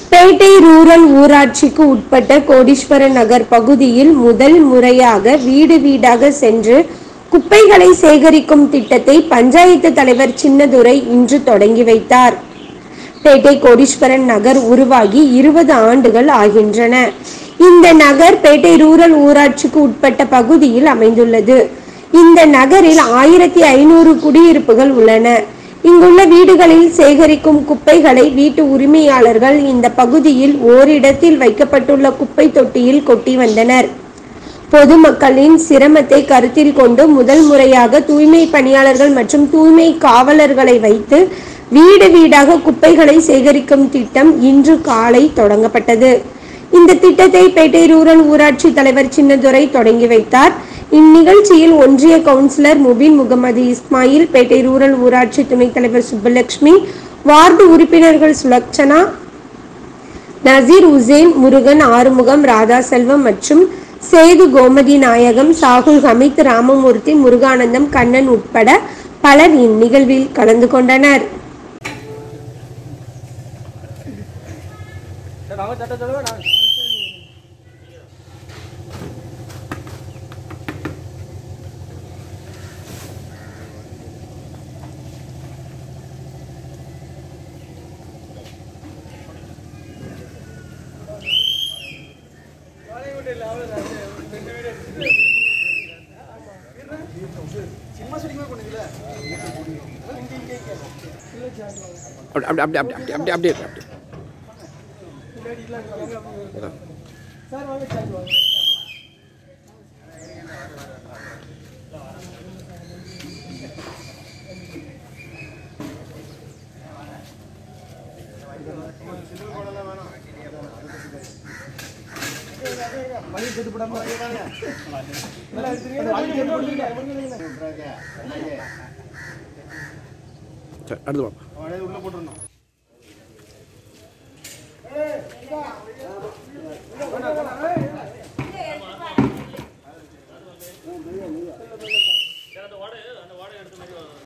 பேட்டை rural ஊராட்சிக்கு உட்பட்ட கோடீஸ்வர நகர் பகுதியில் முதல் முறையாக வீடு வீடாக சென்று குப்பைகளை சேகரிக்கும் திட்டத்தை பஞ்சாயத்து தலைவர் சின்னதுரை இன்று தொடங்கி வைத்தார் பேட்டை கோடீஸ்வரன் நகர் உருவாகி இருபது ஆண்டுகள் ஆகின்றன இந்த நகர் பேட்டை ரூரல் ஊராட்சிக்கு உட்பட்ட பகுதியில் அமைந்துள்ளது இந்த நகரில் ஆயிரத்தி ஐநூறு குடியிருப்புகள் உள்ளன இங்குள்ள வீடுகளில் சேகரிக்கும் குப்பைகளை வீட்டு உரிமையாளர்கள் இந்த பகுதியில் ஓரிடத்தில் வைக்கப்பட்டுள்ள குப்பை தொட்டியில் கொட்டி வந்தனர் பொதுமக்களின் சிரமத்தை கருத்தில் கொண்டு முதல் முறையாக தூய்மை பணியாளர்கள் மற்றும் தூய்மை காவலர்களை வைத்து வீடு வீடாக குப்பைகளை சேகரிக்கும் திட்டம் இன்று காலை தொடங்கப்பட்டது இந்த திட்டத்தை பேட்டை ரூரல் ஊராட்சி தலைவர் சின்னதுரை தொடங்கி வைத்தார் இந்நிகழ்ச்சியில் ஒன்றிய கவுன்சிலர் முபின் முகமது இஸ்மாயில் பேட்டை ரூரல் ஊராட்சி துணைத் தலைவர் சுப்பலட்சுமி வார்டு உறுப்பினர்கள் சுலக்ஷனா நசீர் உசேன் முருகன் ஆறுமுகம் ராதா செல்வம் மற்றும் சேது கோமதி நாயகம் சாகுல் ஹமீத் ராமமூர்த்தி முருகானந்தம் கண்ணன் உட்பட பலர் இந்நிகழ்வில் கலந்து கொண்டனர் அப்படி அப்படி அப்படி அப்படி அப்படி அப்படி அப்படி அப்படி அதான். சரி அடுத்து பாப்பா